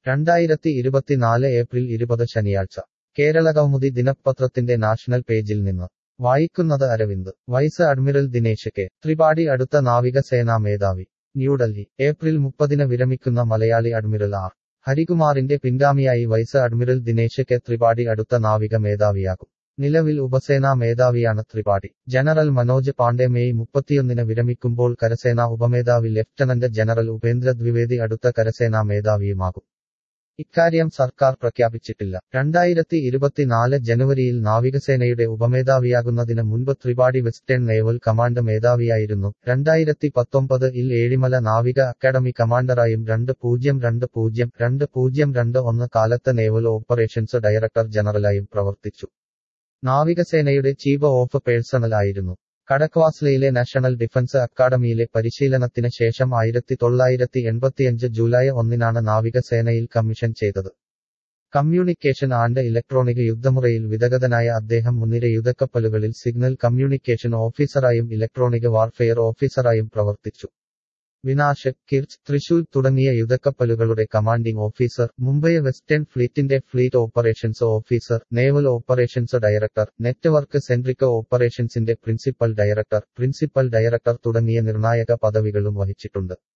രണ്ടായിരത്തി ഇരുപത്തിനാല് ഏപ്രിൽ ഇരുപത് ശനിയാഴ്ച കേരളകൗമുദി ദിനപത്രത്തിന്റെ നാഷണൽ പേജിൽ നിന്ന് വായിക്കുന്നത് Aravind vice admiral Dinesh K Tripathi അടുത്ത നാവികസേനാ മേധാവി ന്യൂഡൽഹി ഏപ്രിൽ മുപ്പതിന് വിരമിക്കുന്ന മലയാളി അഡ്മിറൽ ആർ ഹരികുമാറിന്റെ പിൻഗാമിയായി vice admiral Dinesh K Tripathi അടുത്ത നാവിക മേധാവിയാകും നിലവിൽ ഉപസേനാ മേധാവിയാണ് ത്രിപാഠി ജനറൽ മനോജ് പാണ്ഡെ മെയ് മുപ്പത്തിയൊന്നിന് വിരമിക്കുമ്പോൾ കരസേനാ ഉപമേധാവി ലഫ്റ്റനന്റ് ജനറൽ ഉപേന്ദ്ര ദ്വിവേദി അടുത്ത കരസേനാ മേധാവിയുമാകും ഇക്കാര്യം സർക്കാർ പ്രഖ്യാപിച്ചിട്ടില്ല രണ്ടായിരത്തി ഇരുപത്തിനാല് ജനുവരിയിൽ നാവികസേനയുടെ ഉപമേധാവിയാകുന്നതിന് മുൻപ് ത്രിപാഠി വെസ്റ്റേൺ നേവൽ കമാൻഡ് മേധാവിയായിരുന്നു രണ്ടായിരത്തി പത്തൊമ്പത് ഇൽ ഏഴിമല നാവിക അക്കാദമി കമാൻഡറായും രണ്ട് പൂജ്യം രണ്ട് പൂജ്യം രണ്ട് പൂജ്യം രണ്ട് ഒന്ന് കാലത്ത് നേവൽ ഓപ്പറേഷൻസ് ഡയറക്ടർ ജനറലായും പ്രവർത്തിച്ചു നാവികസേനയുടെ ചീഫ് ഓഫ് പേഴ്സണൽ ആയിരുന്നു കടക്വാസ്ലയിലെ നാഷണൽ ഡിഫൻസ് അക്കാദമിയിലെ പരിശീലനത്തിന് ശേഷം ആയിരത്തി തൊള്ളായിരത്തി എൺപത്തിയഞ്ച് ജൂലൈ ഒന്നിനാണ് നാവികസേനയിൽ കമ്മീഷൻ ചെയ്തത് കമ്മ്യൂണിക്കേഷൻ ആൻഡ് ഇലക്ട്രോണിക് യുദ്ധമുറയിൽ വിദഗ്ധനായ അദ്ദേഹം മുൻനിര യുദ്ധക്കപ്പലുകളിൽ സിഗ്നൽ കമ്മ്യൂണിക്കേഷൻ ഓഫീസറായും ഇലക്ട്രോണിക് വാർഫെയർ ഓഫീസറായും പ്രവർത്തിച്ചു വിനാശ് കിർച്ച് തൃശൂർ തുടങ്ങിയ യുദ്ധക്കപ്പലുകളുടെ കമാൻഡിംഗ് ഓഫീസർ മുംബൈ വെസ്റ്റേൺ ഫ്ലീറ്റിന്റെ fleet operations officer naval operations director network centric ഓപ്പറേഷൻസിന്റെ പ്രിൻസിപ്പൽ ഡയറക്ടർ പ്രിൻസിപ്പൽ ഡയറക്ടർ തുടങ്ങിയ നിർണായക പദവികളും വഹിച്ചിട്ടുണ്ട്